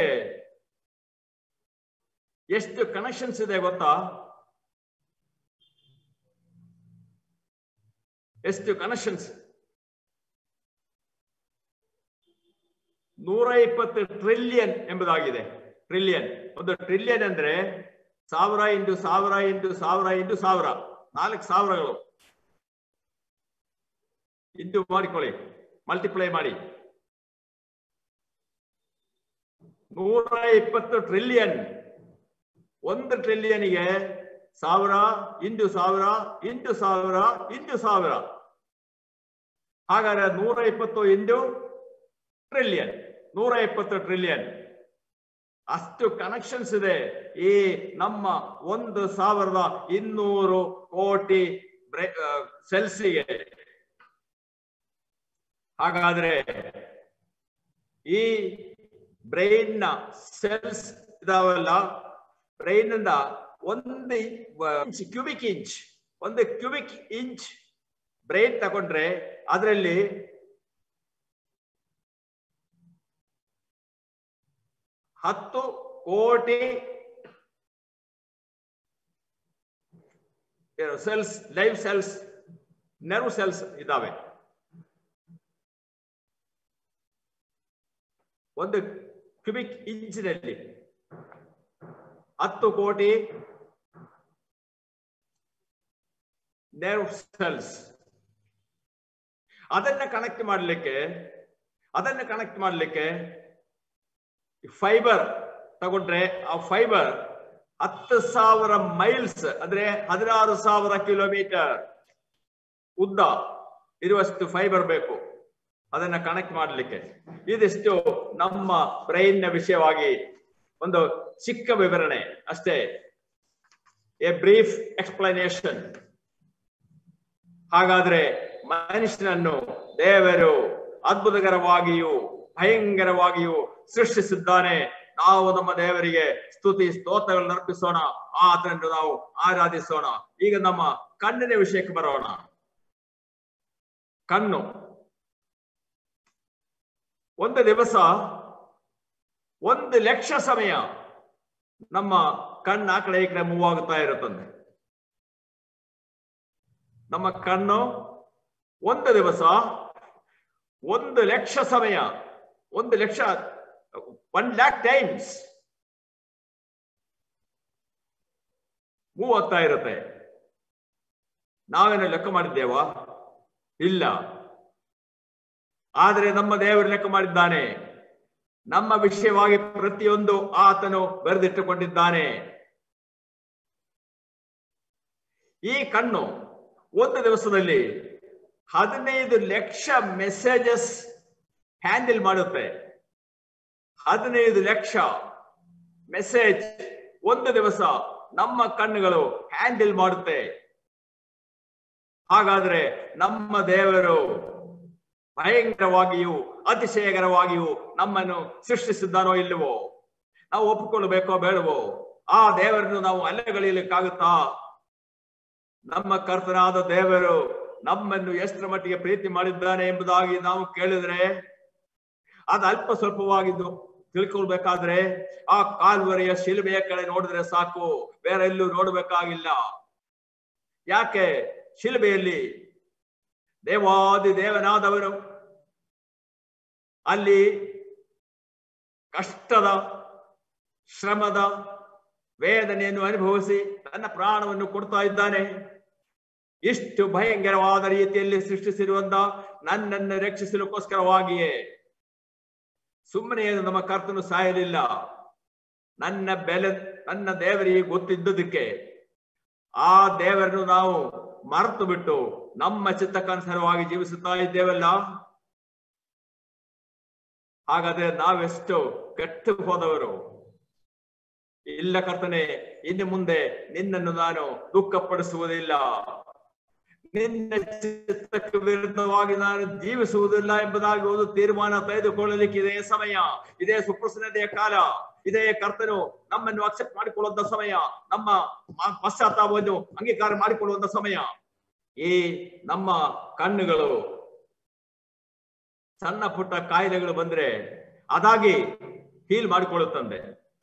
ಎಷ್ಟು ಕನೆಕ್ಷನ್ಸ್ ಇದೆ ಗೊತ್ತಾ ಎಷ್ಟು ಕನೆಕ್ಷನ್ಸ್ ನೂರ ಇಪ್ಪತ್ತು ಟ್ರಿಲಿಯನ್ ಎಂಬುದಾಗಿದೆ ಟ್ರಿಲಿಯನ್ ಒಂದು ಟ್ರಿಲಿಯನ್ ಅಂದ್ರೆ ಸಾವಿರ ಇಂಟು ಸಾವಿರ ಇಂಟು ಸಾವಿರ ಇಂಟು ಸಾವಿರ ನಾಲ್ಕು ಸಾವಿರಗಳು ಇಂಟು ಮಾಡಿಕೊಳ್ಳಿ ಮಲ್ಟಿಪ್ಲೈ ಮಾಡಿ ನೂರ ಇಪ್ಪತ್ತು ಟ್ರಿಲಿಯನ್ ಒಂದು ಟ್ರಿಲಿಯನ್ಗೆ ಸಾವಿರ ಇಂಟು ಸಾವಿರ ಇಂಟು ಸಾವಿರ ಇಂಟು ಸಾವಿರ ಹಾಗಾದ್ರೆ ನೂರ ಇಪ್ಪತ್ತು ಇಂಟು ಟ್ರಿಲಿಯನ್ ನೂರ ಇಪ್ಪತ್ತು ಟ್ರಿಲಿಯನ್ ಅಷ್ಟು ಕನೆಕ್ಷನ್ಸ್ ಇದೆ ಈ ನಮ್ಮ ಒಂದು ಸಾವಿರದ ಇನ್ನೂರು ಕೋಟಿ ಸೆಲ್ಸಿಗೆ ಹಾಗಾದ್ರೆ ಈ ಬ್ರೈನ್ ನ ಸೆಲ್ಸ್ ಇದಾವಲ್ಲ ಬ್ರೈನ್ ಇಂದ ಒಂದು ಇಂಚ್ ಕ್ಯೂಬಿಕ್ ಇಂಚ್ ಒಂದು ಕ್ಯೂಬಿಕ್ ಇಂಚ್ ಬ್ರೈನ್ ತಗೊಂಡ್ರೆ ಅದರಲ್ಲಿ ಹತ್ತು ಕೋಟಿ cells live cells nerve cells ಇದಾವೆ ಒಂದು ಕ್ಯೂಬಿಕ್ ಇಂಚಿನಲ್ಲಿ ಹತ್ತು ಕೋಟಿ ನೆರ್ವ್ ಸೆಲ್ಸ್ ಅದನ್ನ ಕನೆಕ್ಟ್ ಮಾಡಲಿಕ್ಕೆ ಅದನ್ನ ಕನೆಕ್ಟ್ ಮಾಡಲಿಕ್ಕೆ ಫೈಬರ್ ತಗೊಂಡ್ರೆ ಆ ಫೈಬರ್ ಹತ್ತು ಸಾವಿರ ಮೈಲ್ಸ್ ಅಂದ್ರೆ ಹದಿನಾರು ಸಾವಿರ ಕಿಲೋಮೀಟರ್ ಉದ್ದ ಇರುವಷ್ಟು ಫೈಬರ್ ಬೇಕು ಅದನ್ನ ಕನೆಕ್ಟ್ ಮಾಡಲಿಕ್ಕೆ ಇದಿಷ್ಟು ನಮ್ಮ ಬ್ರೈನ್ ನ ವಿಷಯವಾಗಿ ಒಂದು ಚಿಕ್ಕ ವಿವರಣೆ ಅಷ್ಟೇ ಎ ಬ್ರೀಫ್ ಎಕ್ಸ್ಪ್ಲನೇಷನ್ ಹಾಗಾದ್ರೆ ಮನುಷ್ಯನನ್ನು ದೇವರು ಅದ್ಭುತಕರವಾಗಿಯೂ ಭಯಂಕರವಾಗಿಯೂ ಸೃಷ್ಟಿಸಿದ್ದಾನೆ ನಾವು ನಮ್ಮ ದೇವರಿಗೆ ಸ್ತುತಿ ಸ್ತೋತ್ರಗಳನ್ನು ಅರ್ಪಿಸೋಣ ಆತನನ್ನು ನಾವು ಆರಾಧಿಸೋಣ ಈಗ ನಮ್ಮ ಕಣ್ಣಿನ ವಿಷಯಕ್ಕೆ ಬರೋಣ ಕಣ್ಣು ಒಂದು ದಿವಸ ಒಂದು ಲಕ್ಷ ಸಮಯ ನಮ್ಮ ಕಣ್ಣು ಆ ಕಡೆ ಈ ಕಡೆ ಮೂವ್ ಆಗುತ್ತಾ ಇರುತ್ತದೆ ನಮ್ಮ ಕಣ್ಣು ಒಂದು ದಿವಸ ಒಂದು ಲಕ್ಷ ಸಮಯ ಒಂದು ಲಕ್ಷ ಒನ್ ಲ್ಯಾಕ್ ಟೈಮ್ಸ್ ಮೂವ್ ಆಗ್ತಾ ಇರುತ್ತೆ ನಾವೇನು ಲೆಕ್ಕ ಮಾಡಿದ್ದೇವಾ ಇಲ್ಲ ಆದರೆ ನಮ್ಮ ದೇವರು ಲೆಕ್ಕ ಮಾಡಿದ್ದಾನೆ ನಮ್ಮ ವಿಷಯವಾಗಿ ಪ್ರತಿಯೊಂದು ಆತನು ಬರೆದಿಟ್ಟುಕೊಂಡಿದ್ದಾನೆ ಈ ಕಣ್ಣು ಒಂದು ದಿವಸದಲ್ಲಿ ಹದಿನೈದು ಲಕ್ಷ ಮೆಸೇಜಸ್ ಹ್ಯಾಂಡಲ್ ಮಾಡುತ್ತೆ ಹದಿನೈದು ಲಕ್ಷ ಮೆಸೇಜ್ ಒಂದು ದಿವಸ ನಮ್ಮ ಕಣ್ಣುಗಳು ಹ್ಯಾಂಡಲ್ ಮಾಡುತ್ತೆ ಹಾಗಾದ್ರೆ ನಮ್ಮ ದೇವರು ಭಯಂಕರವಾಗಿಯೂ ಅತಿಶಯಕರವಾಗಿಯೂ ನಮ್ಮನ್ನು ಸೃಷ್ಟಿಸಿದ್ದಾನೋ ಇಲ್ಲವೋ ನಾವು ಒಪ್ಪಿಕೊಳ್ಳಬೇಕೋ ಬೇಡವೋ ಆ ದೇವರನ್ನು ನಾವು ಅಲೆಗಳಿಲಿಕ್ಕಾಗುತ್ತಾ ನಮ್ಮ ಕರ್ತನಾದ ದೇವರು ನಮ್ಮನ್ನು ಎಷ್ಟರ ಮಟ್ಟಿಗೆ ಪ್ರೀತಿ ಮಾಡಿದ್ದಾನೆ ಎಂಬುದಾಗಿ ನಾವು ಕೇಳಿದ್ರೆ ಅದು ಅಲ್ಪ ಸ್ವಲ್ಪವಾಗಿದ್ದು ತಿಳ್ಕೊಳ್ಬೇಕಾದ್ರೆ ಆ ಕಾಲ್ವರಿಯ ಶಿಲುಬೆಯ ಕಡೆ ನೋಡಿದ್ರೆ ಸಾಕು ಬೇರೆ ಎಲ್ಲೂ ನೋಡ್ಬೇಕಾಗಿಲ್ಲ ಯಾಕೆ ಶಿಲುಬೆಯಲ್ಲಿ ದೇವಾದಿ ದೇವನಾದವರು ಅಲ್ಲಿ ಕಷ್ಟದ ಶ್ರಮದ ವೇದನೆಯನ್ನು ಅನುಭವಿಸಿ ತನ್ನ ಪ್ರಾಣವನ್ನು ಕೊಡ್ತಾ ಇದ್ದಾನೆ ಇಷ್ಟು ಭಯಂಕರವಾದ ರೀತಿಯಲ್ಲಿ ಸೃಷ್ಟಿಸಿರುವಂತ ನನ್ನನ್ನು ರಕ್ಷಿಸಲಿಕ್ಕೋಸ್ಕರವಾಗಿಯೇ ಸುಮ್ಮನೆ ಏನು ನಮ್ಮ ಕರ್ತನು ಸಾಯಲಿಲ್ಲ ನನ್ನ ಬೆಲೆ ನನ್ನ ದೇವರಿಗೆ ಗೊತ್ತಿದ್ದುದಕ್ಕೆ ಆ ದೇವರನ್ನು ನಾವು ಮರೆತು ಬಿಟ್ಟು ನಮ್ಮ ಚಿತ್ತಕ್ಕನುಸಾರವಾಗಿ ಜೀವಿಸುತ್ತಾ ಇದ್ದೇವಲ್ಲ ಹಾಗಾದ್ರೆ ನಾವೆಷ್ಟು ಕೆಟ್ಟು ಹೋದವರು ಇಲ್ಲ ಕರ್ತನೆ ಇನ್ನು ಮುಂದೆ ನಿನ್ನನ್ನು ನಾನು ದುಃಖಪಡಿಸುವುದಿಲ್ಲ ನಿನ್ನ ಚಿತ್ತಕ್ಕೆ ವಿರುದ್ಧವಾಗಿ ನಾನು ಜೀವಿಸುವುದಿಲ್ಲ ಎಂಬುದಾಗಿ ಒಂದು ತೀರ್ಮಾನ ತೆಗೆದುಕೊಳ್ಳಲಿಕ್ಕೆ ಇದೇ ಸಮಯ ಇದೇ ಸುಪ್ರಸನ್ನತೆಯ ಕಾಲ ಇದೇ ಕರ್ತನು ನಮ್ಮನ್ನು ಅಕ್ಸೆಪ್ಟ್ ಮಾಡಿಕೊಳ್ಳುವಂತ ಸಮಯ ನಮ್ಮ ಮ- ಪಶ್ಚಾತ್ತಾಪವನ್ನು ಅಂಗೀಕಾರ ಮಾಡಿಕೊಳ್ಳುವಂತ ಸಮಯ ಈ ನಮ್ಮ ಕಣ್ಣುಗಳು ಸಣ್ಣ ಪುಟ್ಟ ಕಾಯಿಲೆಗಳು ಬಂದ್ರೆ ಅದಾಗಿ ಹೀಲ್ ಮಾಡಿಕೊಳ್ಳುತ್ತಂತೆ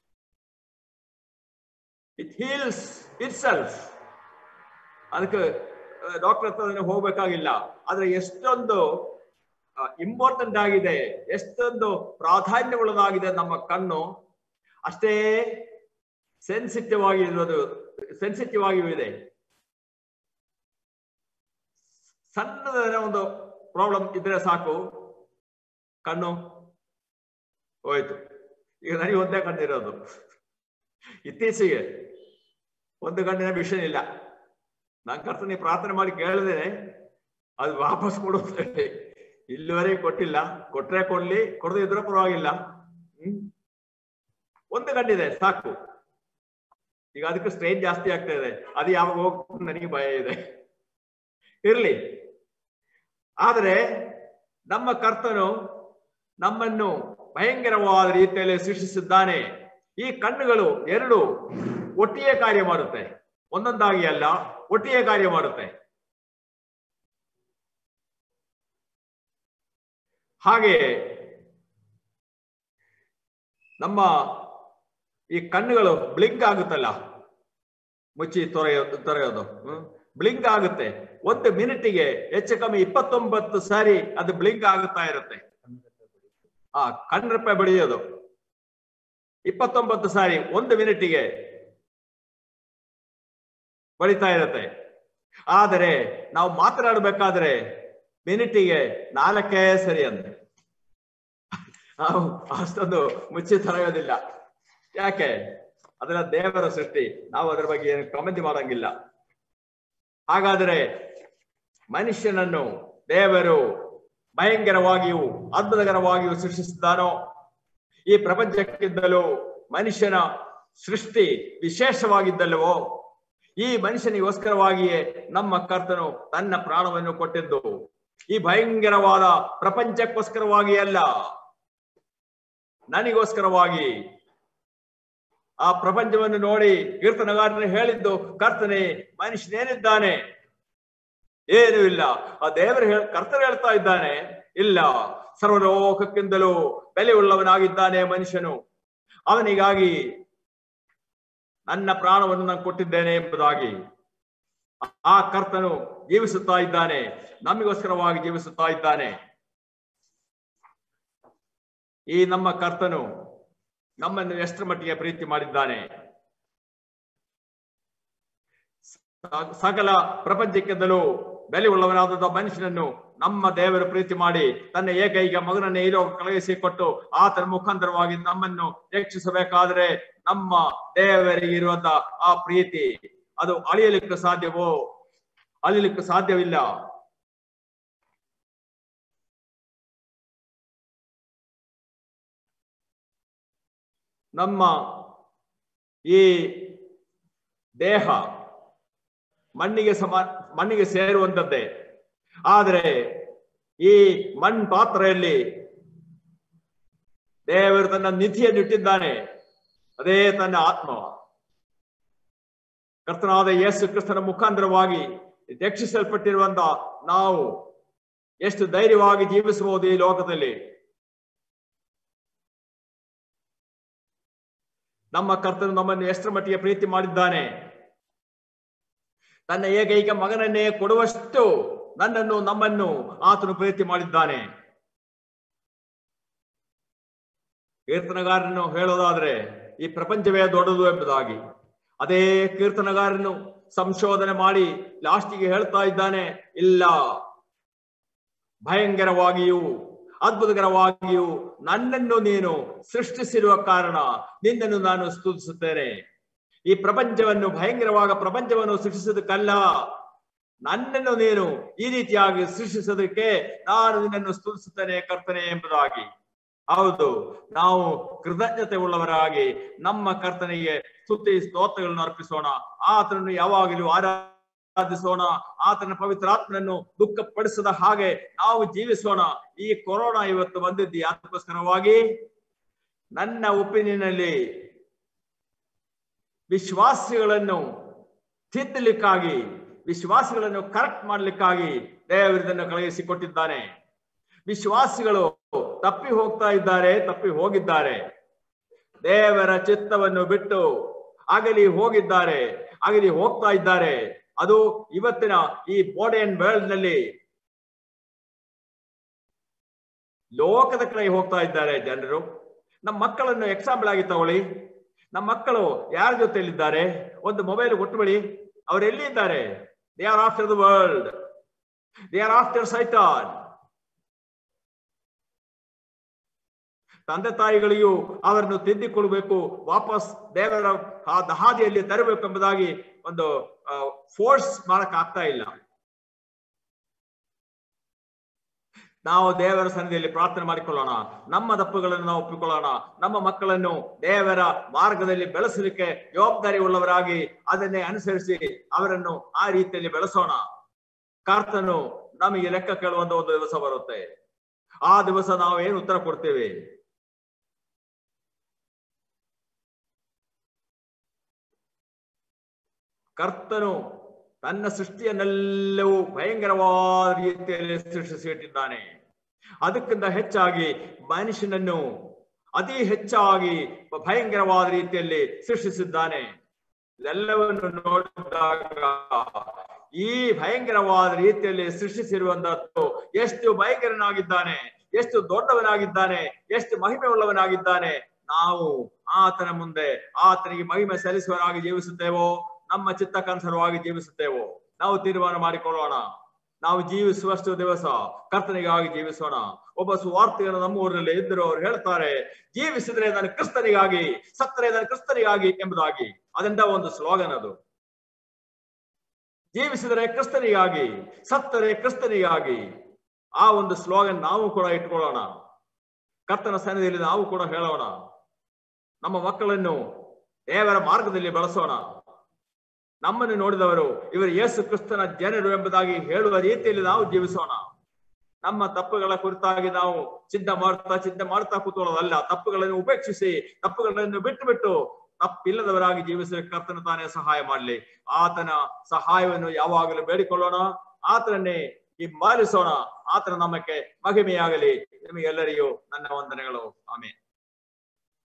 ಇಟ್ ಹೀಲ್ಸ್ ಇಟ್ ಸೆಲ್ಫ್ ಅದಕ್ಕೆ ಡಾಕ್ಟರ್ ಹತ್ರ ಹೋಗ್ಬೇಕಾಗಿಲ್ಲ ಆದ್ರೆ ಎಷ್ಟೊಂದು ಇಂಪಾರ್ಟೆಂಟ್ ಆಗಿದೆ ಎಷ್ಟೊಂದು ಪ್ರಾಧಾನ್ಯವುಳ್ಳದಾಗಿದೆ ನಮ್ಮ ಕಣ್ಣು ಅಷ್ಟೇ ಸೆನ್ಸಿಟಿವ್ ಆಗಿರೋದು ಸೆನ್ಸಿಟಿವ್ ಆಗಿಯೂ ಇದೆ ಸಣ್ಣದ ಒಂದು ಪ್ರಾಬ್ಲಮ್ ಇದ್ರೆ ಸಾಕು ಕಣ್ಣು ಹೋಯ್ತು ಈಗ ನನಗೆ ಒಂದೇ ಕಣ್ಣಿರೋದು ಇತ್ತೀಚೆಗೆ ಒಂದು ಕಣ್ಣಿನ ವಿಷಯ ಇಲ್ಲ ನಾನು ಕರ್ತನಿಗೆ ಪ್ರಾರ್ಥನೆ ಮಾಡಿ ಕೇಳಿದೇನೆ ಅದು ವಾಪಸ್ ಕೊಡುತ್ತೆ ಇಲ್ಲಿವರೆಗೆ ಕೊಟ್ಟಿಲ್ಲ ಕೊಟ್ರೆ ಕೊಡ್ಲಿ ಕೊಡದೇ ಇದ್ರೆ ಪರವಾಗಿಲ್ಲ ಹ್ಮ್ ಒಂದು ಕಣ್ಣಿದೆ ಸಾಕು ಈಗ ಅದಕ್ಕೆ ಸ್ಟ್ರೈನ್ ಜಾಸ್ತಿ ಆಗ್ತಾ ಇದೆ ಅದು ಯಾವಾಗ ಹೋಗ್ಬೇಕು ನನಗೆ ಭಯ ಇದೆ ಇರ್ಲಿ ಆದರೆ ನಮ್ಮ ಕರ್ತನು ನಮ್ಮನ್ನು ಭಯಂಕರವಾದ ರೀತಿಯಲ್ಲಿ ಸೃಷ್ಟಿಸಿದ್ದಾನೆ ಈ ಕಣ್ಣುಗಳು ಎರಡು ಒಟ್ಟಿಗೆ ಕಾರ್ಯ ಮಾಡುತ್ತೆ ಒಂದೊಂದಾಗಿ ಅಲ್ಲ ಒಟ್ಟಿಗೆ ಕಾರ್ಯ ಮಾಡುತ್ತೆ ಹಾಗೆ ನಮ್ಮ ಈ ಕಣ್ಣುಗಳು ಬ್ಲಿಂಕ್ ಆಗುತ್ತಲ್ಲ ಮುಚ್ಚಿ ತೊರೆಯೋ ತೊರೆಯೋದು ಬ್ಲಿಂಕ್ ಆಗುತ್ತೆ ಒಂದು ಮಿನಿಟಿಗೆ ಹೆಚ್ಚು ಕಮ್ಮಿ ಇಪ್ಪತ್ತೊಂಬತ್ತು ಸಾರಿ ಅದು ಬ್ಲಿಂಕ್ ಆಗುತ್ತಾ ಇರುತ್ತೆ ಆ ಕಣ್ಣರಪ್ಪೆ ಬಡಿಯೋದು ಇಪ್ಪತ್ತೊಂಬತ್ತು ಸಾರಿ ಒಂದು ಮಿನಿಟಿಗೆ ಬಡಿತಾ ಇರುತ್ತೆ ಆದರೆ ನಾವು ಮಾತನಾಡಬೇಕಾದ್ರೆ ಮಿನಿಟಿಗೆ ನಾಲ್ಕೇ ಸರಿ ಅಂತೆ ನಾವು ಅಷ್ಟೊಂದು ಮುಚ್ಚಿ ತರೆಯೋದಿಲ್ಲ ಯಾಕೆ ಅದೆಲ್ಲ ದೇವರ ಸೃಷ್ಟಿ ನಾವು ಅದರ ಬಗ್ಗೆ ಏನು ಕಮೆಂಟ್ ಮಾಡಂಗಿಲ್ಲ ಹಾಗಾದರೆ ಮನುಷ್ಯನನ್ನು ದೇವರು ಭಯಂಕರವಾಗಿಯೂ ಅದ್ಭುತಕರವಾಗಿಯೂ ಸೃಷ್ಟಿಸಿದ್ದಾನೋ ಈ ಪ್ರಪಂಚಕ್ಕಿದ್ದಲೂ ಮನುಷ್ಯನ ಸೃಷ್ಟಿ ವಿಶೇಷವಾಗಿದ್ದಲ್ಲವೋ ಈ ಮನುಷ್ಯನಿಗೋಸ್ಕರವಾಗಿಯೇ ನಮ್ಮ ಕರ್ತನು ತನ್ನ ಪ್ರಾಣವನ್ನು ಕೊಟ್ಟಿದ್ದು ಈ ಭಯಂಕರವಾದ ಪ್ರಪಂಚಕ್ಕೋಸ್ಕರವಾಗಿ ಅಲ್ಲ ನನಗೋಸ್ಕರವಾಗಿ ಆ ಪ್ರಪಂಚವನ್ನು ನೋಡಿ ಕೀರ್ತನಗಾರನು ಹೇಳಿದ್ದು ಕರ್ತನೆ ಮನುಷ್ಯನೇನಿದ್ದಾನೆ ಏನು ಇಲ್ಲ ಆ ದೇವರು ಹೇಳ್ ಕರ್ತರು ಹೇಳ್ತಾ ಇದ್ದಾನೆ ಇಲ್ಲ ಸರ್ವಲೋಕಕ್ಕಿಂತಲೂ ಬೆಲೆ ಉಳ್ಳವನಾಗಿದ್ದಾನೆ ಮನುಷ್ಯನು ಅವನಿಗಾಗಿ ನನ್ನ ಪ್ರಾಣವನ್ನು ನಾನು ಕೊಟ್ಟಿದ್ದೇನೆ ಎಂಬುದಾಗಿ ಆ ಕರ್ತನು ಜೀವಿಸುತ್ತಾ ಇದ್ದಾನೆ ನಮಗೋಸ್ಕರವಾಗಿ ಜೀವಿಸುತ್ತಾ ಇದ್ದಾನೆ ಈ ನಮ್ಮ ಕರ್ತನು ನಮ್ಮನ್ನು ಎಷ್ಟರ ಮಟ್ಟಿಗೆ ಪ್ರೀತಿ ಮಾಡಿದ್ದಾನೆ ಸ- ಸಕಲ ಪ್ರಪಂಚಕ್ಕಿಂತಲೂ ಬೆಲೆ ಉಳ್ಳವನಾದ ಮನುಷ್ಯನನ್ನು ನಮ್ಮ ದೇವರು ಪ್ರೀತಿ ಮಾಡಿ ತನ್ನ ಏಕೈಕ ಮಗನನ್ನೇ ಇರೋ ಕಳುಹಿಸಿ ಕೊಟ್ಟು ಆತನ ಮುಖಾಂತರವಾಗಿ ನಮ್ಮನ್ನು ರಕ್ಷಿಸಬೇಕಾದ್ರೆ ನಮ್ಮ ದೇವರಿಗೆ ಇರುವಂತ ಆ ಪ್ರೀತಿ ಅದು ಅಳಿಯಲಿಕ್ಕೆ ಸಾಧ್ಯವೋ ಅಳಿಲಿಕ್ಕೆ ಸಾಧ್ಯವಿಲ್ಲ ನಮ್ಮ ಈ ದೇಹ ಮಣ್ಣಿಗೆ ಸಮ ಮಣ್ಣಿಗೆ ಸೇರುವಂತದ್ದೇ ಆದರೆ ಈ ಮಣ್ ಪಾತ್ರೆಯಲ್ಲಿ ದೇವರು ತನ್ನ ನಿಧಿಯನ್ನು ಇಟ್ಟಿದ್ದಾನೆ ಅದೇ ತನ್ನ ಆತ್ಮ ಕರ್ತನಾದ ಯೇಸು ಕ್ರಿಸ್ತನ ಮುಖಾಂತರವಾಗಿ ರಕ್ಷಿಸಲ್ಪಟ್ಟಿರುವಂತ ನಾವು ಎಷ್ಟು ಧೈರ್ಯವಾಗಿ ಜೀವಿಸಬಹುದು ಈ ಲೋಕದಲ್ಲಿ ನಮ್ಮ ಕರ್ತನು ನಮ್ಮನ್ನು ಎಷ್ಟರ ಮಟ್ಟಿಗೆ ಪ್ರೀತಿ ಮಾಡಿದ್ದಾನೆ ತನ್ನ ಏಕೈಕ ಮಗನನ್ನೇ ಕೊಡುವಷ್ಟು ನನ್ನನ್ನು ನಮ್ಮನ್ನು ಆತನು ಪ್ರೀತಿ ಮಾಡಿದ್ದಾನೆ ಕೀರ್ತನಗಾರನು ಹೇಳೋದಾದ್ರೆ ಈ ಪ್ರಪಂಚವೇ ದೊಡ್ಡದು ಎಂಬುದಾಗಿ ಅದೇ ಕೀರ್ತನಗಾರನು ಸಂಶೋಧನೆ ಮಾಡಿ ಲಾಸ್ಟಿಗೆ ಹೇಳ್ತಾ ಇದ್ದಾನೆ ಇಲ್ಲ ಭಯಂಕರವಾಗಿಯೂ ಅದ್ಭುತಕರವಾಗಿಯೂ ನನ್ನನ್ನು ನೀನು ಸೃಷ್ಟಿಸಿರುವ ಕಾರಣ ನಿನ್ನನ್ನು ನಾನು ಸ್ತುತಿಸುತ್ತೇನೆ ಈ ಪ್ರಪಂಚವನ್ನು ಭಯಂಕರವಾಗ ಪ್ರಪಂಚವನ್ನು ಸೃಷ್ಟಿಸೋದಕ್ಕಲ್ಲ ನನ್ನನ್ನು ನೀನು ಈ ರೀತಿಯಾಗಿ ಸೃಷ್ಟಿಸೋದಕ್ಕೆ ನಾನು ನಿನ್ನನ್ನು ಸ್ತುತಿಸುತ್ತೇನೆ ಕರ್ತನೆ ಎಂಬುದಾಗಿ ಹೌದು ನಾವು ಕೃತಜ್ಞತೆ ಉಳ್ಳವರಾಗಿ ನಮ್ಮ ಕರ್ತನಿಗೆ ಸ್ತುತಿ ಸ್ತೋತ್ರಗಳನ್ನು ಅರ್ಪಿಸೋಣ ಆತನನ್ನು ಯಾವಾಗಲೂ ಆರಾಧಿಸೋಣ ಆತನ ಪವಿತ್ರಾತ್ಮನನ್ನು ದುಃಖಪಡಿಸದ ಹಾಗೆ ನಾವು ಜೀವಿಸೋಣ ಈ ಕೊರೋನಾ ಇವತ್ತು ಬಂದಿದ್ದು ಅದಕ್ಕೋಸ್ಕರವಾಗಿ ನನ್ನ ಒಪಿನಿಯನ್ನಲ್ಲಿ ವಿಶ್ವಾಸಿಗಳನ್ನು ತಿದ್ದಲಿಕ್ಕಾಗಿ ವಿಶ್ವಾಸಿಗಳನ್ನು ಕರೆಕ್ಟ್ ಮಾಡ್ಲಿಕ್ಕಾಗಿ ದೇವರಿದನ್ನು ಕಳುಹಿಸಿಕೊಟ್ಟಿದ್ದಾನೆ ವಿಶ್ವಾಸಿಗಳು ತಪ್ಪಿ ಹೋಗ್ತಾ ಇದ್ದಾರೆ ತಪ್ಪಿ ಹೋಗಿದ್ದಾರೆ ದೇವರ ಚಿತ್ತವನ್ನು ಬಿಟ್ಟು ಅಗಲಿ ಹೋಗಿದ್ದಾರೆ ಅಗಲಿ ಹೋಗ್ತಾ ಇದ್ದಾರೆ ಅದು ಇವತ್ತಿನ ಈ ಮಾಡರ್ನ್ ವರ್ಲ್ಡ್ ನಲ್ಲಿ ಲೋಕದ ಕಡೆ ಹೋಗ್ತಾ ಇದ್ದಾರೆ ಜನರು ನಮ್ಮ ಮಕ್ಕಳನ್ನು ಎಕ್ಸಾಂಪಲ್ ಆಗಿ ತಗೊಳ್ಳಿ ನಮ್ಮ ಮಕ್ಕಳು ಯಾರ ಜೊತೆಯಲ್ಲಿದ್ದಾರೆ ಒಂದು ಮೊಬೈಲ್ ಕೊಟ್ಟುಬಿಡಿ ಅವ್ರು ಎಲ್ಲಿದ್ದಾರೆ they are after the world they are after ಸೈತಾನ್ ತಂದೆ ತಾಯಿಗಳಿಗೂ ಅವರನ್ನು ತಿದ್ದಿಕೊಳ್ಬೇಕು ವಾಪಸ್ ದೇವರ ಆ ಹಾದಿಯಲ್ಲಿ ತರಬೇಕು ಎಂಬುದಾಗಿ ಒಂದು ಫೋರ್ಸ್ ಮಾಡಕ್ ಆಗ್ತಾ ಇಲ್ಲ ನಾವು ದೇವರ ಸನ್ನಿಧಿಯಲ್ಲಿ ಪ್ರಾರ್ಥನೆ ಮಾಡಿಕೊಳ್ಳೋಣ ನಮ್ಮ ತಪ್ಪುಗಳನ್ನು ನಾವು ಒಪ್ಪಿಕೊಳ್ಳೋಣ ನಮ್ಮ ಮಕ್ಕಳನ್ನು ದೇವರ ಮಾರ್ಗದಲ್ಲಿ ಬೆಳೆಸಲಿಕ್ಕೆ ಜವಾಬ್ದಾರಿ ಉಳ್ಳವರಾಗಿ ಅದನ್ನೇ ಅನುಸರಿಸಿ ಅವರನ್ನು ಆ ರೀತಿಯಲ್ಲಿ ಬೆಳೆಸೋಣ ಕರ್ತನು ನಮಗೆ ಲೆಕ್ಕ ಕೇಳುವಂತ ಒಂದು ದಿವಸ ಬರುತ್ತೆ ಆ ದಿವಸ ನಾವು ಏನು ಉತ್ತರ ಕೊಡ್ತೇವೆ ಕರ್ತನು ತನ್ನ ಸೃಷ್ಟಿಯನ್ನೆಲ್ಲವೂ ಭಯಂಕರವಾದ ರೀತಿಯಲ್ಲಿ ಸೃಷ್ಟಿಸಿಟ್ಟಿದ್ದಾನೆ ಅದಕ್ಕಿಂತ ಹೆಚ್ಚಾಗಿ ಮನುಷ್ಯನನ್ನು ಅತಿ ಹೆಚ್ಚಾಗಿ ಭಯಂಕರವಾದ ರೀತಿಯಲ್ಲಿ ಸೃಷ್ಟಿಸಿದ್ದಾನೆ ಇದೆಲ್ಲವನ್ನು ನೋಡಿದಾಗ ಈ ಭಯಂಕರವಾದ ರೀತಿಯಲ್ಲಿ ಸೃಷ್ಟಿಸಿರುವಂತದ್ದು ಎಷ್ಟು ಭಯಂಕರನಾಗಿದ್ದಾನೆ ಎಷ್ಟು ದೊಡ್ಡವನಾಗಿದ್ದಾನೆ ಎಷ್ಟು ಮಹಿಮೆ ಉಳ್ಳವನಾಗಿದ್ದಾನೆ ನಾವು ಆತನ ಮುಂದೆ ಆತನಿಗೆ ಮಹಿಮೆ ಸಲ್ಲಿಸುವನಾಗಿ ಜೀವಿಸುತ್ತೇವೋ ನಮ್ಮ ಚಿತ್ತಕ್ಕನುಸಾರವಾಗಿ ಜೀವಿಸುತ್ತೇವೋ ನಾವು ತೀರ್ಮಾನ ಮಾಡಿಕೊಳ್ಳೋಣ ನಾವು ಜೀವಿಸುವಷ್ಟು ದಿವಸ ಕರ್ತನಿಗಾಗಿ ಜೀವಿಸೋಣ ಒಬ್ಬ ಸುವಾರ್ತೆಯನ್ನು ನಮ್ಮ ಊರಿನಲ್ಲಿ ಇದ್ದರು ಅವ್ರು ಹೇಳ್ತಾರೆ ಜೀವಿಸಿದ್ರೆ ನಾನು ಕ್ರಿಸ್ತನಿಗಾಗಿ ಸತ್ತರೆ ನಾನು ಕ್ರಿಸ್ತನಿಗಾಗಿ ಎಂಬುದಾಗಿ ಅದೆಂತ ಒಂದು ಸ್ಲೋಗನ್ ಅದು ಜೀವಿಸಿದರೆ ಕ್ರಿಸ್ತನಿಗಾಗಿ ಸತ್ತರೆ ಕ್ರಿಸ್ತನಿಗಾಗಿ ಆ ಒಂದು ಸ್ಲೋಗನ್ ನಾವು ಕೂಡ ಇಟ್ಕೊಳ್ಳೋಣ ಕರ್ತನ ಸನ್ನಿಧಿಯಲ್ಲಿ ನಾವು ಕೂಡ ಹೇಳೋಣ ನಮ್ಮ ಮಕ್ಕಳನ್ನು ದೇವರ ಮಾರ್ಗದಲ್ಲಿ ಬಳಸೋಣ ನಮ್ಮನ್ನು ನೋಡಿದವರು ಇವರು ಯೇಸು ಕ್ರಿಸ್ತನ ಜನರು ಎಂಬುದಾಗಿ ಹೇಳುವ ರೀತಿಯಲ್ಲಿ ನಾವು ಜೀವಿಸೋಣ ನಮ್ಮ ತಪ್ಪುಗಳ ಕುರಿತಾಗಿ ನಾವು ಚಿಂತೆ ಮಾಡ್ತಾ ಚಿಂತೆ ಮಾಡ್ತಾ ಕೂತ್ಕೊಳ್ಳೋದಲ್ಲ ತಪ್ಪುಗಳನ್ನು ಉಪೇಕ್ಷಿಸಿ ತಪ್ಪುಗಳನ್ನು ಬಿಟ್ಟು ಬಿಟ್ಟು ತಪ್ಪಿಲ್ಲದವರಾಗಿ ಜೀವಿಸಲಿಕ್ಕೆ ಕರ್ತನ ತಾನೇ ಸಹಾಯ ಮಾಡಲಿ ಆತನ ಸಹಾಯವನ್ನು ಯಾವಾಗಲೂ ಬೇಡಿಕೊಳ್ಳೋಣ ಆತನನ್ನೇ ಹಿಂಬಾಲಿಸೋಣ ಆತನ ನಮ್ಮಕ್ಕೆ ಮಹಿಮೆಯಾಗಲಿ ನಿಮಗೆಲ್ಲರಿಗೂ ನನ್ನ ವಂದನೆಗಳು ಆಮೇಲೆ